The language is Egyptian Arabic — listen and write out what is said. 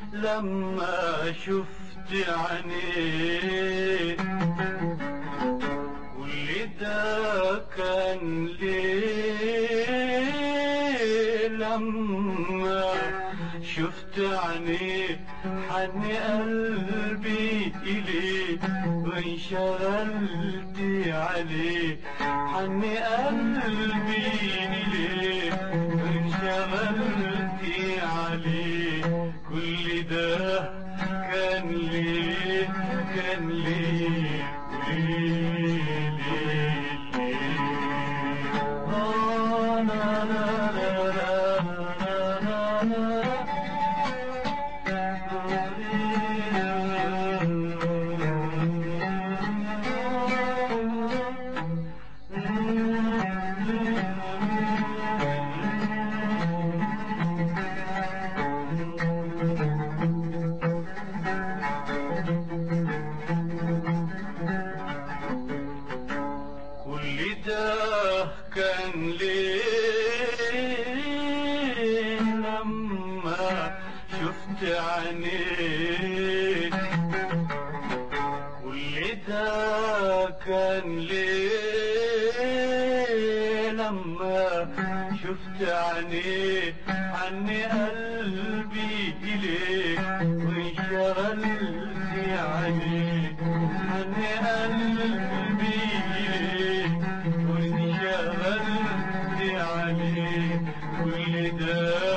لما شفت عينيه كل ده كان ليه لما شفت عينيه حن قلبي إليه وانشغلت عليه حن قلبي إليه وانشغلت عليه كل ده كان ليه كان ليه ليه ليه ليه آه لا لا لا لا لا لا كل ده كان ليه لما شفت عينيك كل ده كان ليه لما شفت عينيك عني قلبي إليك وانشغلت عليك عني قلبي إليك وانشغلت عليك كل ده